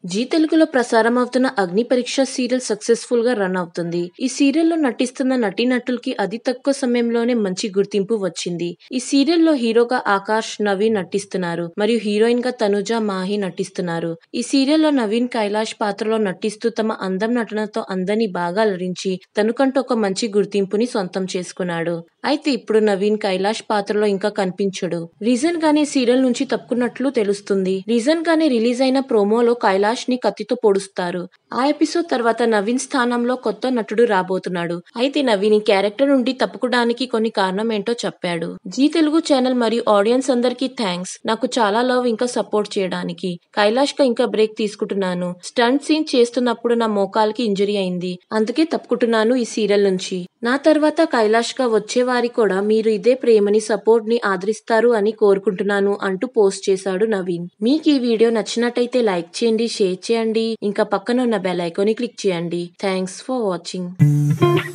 G తెలుగులో ప్రసారం అవుతున్న అగ్ని పరీక్ష సీరియల్ సక్సెస్ఫుల్ గా రన్ అవుతుంది ఈ సీరియల్లో నటిస్తున్న నటీనటులకి అతి తక్కువ సమయంలోనే మంచి గుర్తింపు వచ్చింది ఈ సీరియల్లో హీరోగా ఆకాష్ నవీన్ నటిస్తున్నారు మరియు హీరోయిన్ గా తనుజ మాహి నటిస్తున్నారు ఈ సీరియల్లో నవీన్ కైలాష్ పాత్రలో నటిస్తూ తమ అందం నటనతో అందరినీ బాగా అలరించి తనకంటూ ఒక మంచి గుర్తింపుని సొంతం చేసుకున్నాడు అయితే ఇప్పుడు నవీన్ కైలాష్ పాత్రలో ఇంకా కనిపించడు రీజన్ గానే సీరియల్ నుంచి తప్పుకున్నట్లు తెలుస్తుంది రీజన్ గానే రిలీజ్ అయిన ప్రోమోలో కైలాష్ ని కత్తితో పొడుస్తారు ఆ ఎపిసోడ్ తర్వాత నవీన్ స్థానంలో కొత్త నటుడు రాబోతున్నాడు అయితే నవీన్ ఈ క్యారెక్టర్ నుండి తప్పుకోవడానికి కొన్ని కారణం ఏంటో చెప్పాడు జీ తెలుగు ఛానల్ మరియు ఆడియన్స్ అందరికీ థ్యాంక్స్ నాకు చాలా లవ్ ఇంకా సపోర్ట్ చేయడానికి కైలాష్ గా ఇంకా బ్రేక్ తీసుకుంటున్నాను స్టంట్ సీన్ చేస్తున్నప్పుడు నా మోకాలకి ఇంజరీ అయింది అందుకే తప్పుకుంటున్నాను ఈ సీరియల్ నుంచి నా తర్వాత కైలాష్ గా వచ్చే వారి కూడా మీరు ఇదే ప్రేమని సపోర్ట్ ని ఆదరిస్తారు అని కోరుకుంటున్నాను అంటూ పోస్ట్ చేశాడు నవీన్ మీకు ఈ వీడియో నచ్చినట్టయితే లైక్ చేయండి షేర్ చేయండి ఇంకా పక్కన ఉన్న బెల్ ఐకాన్ క్లిక్ చేయండి థ్యాంక్స్ ఫర్ వాచింగ్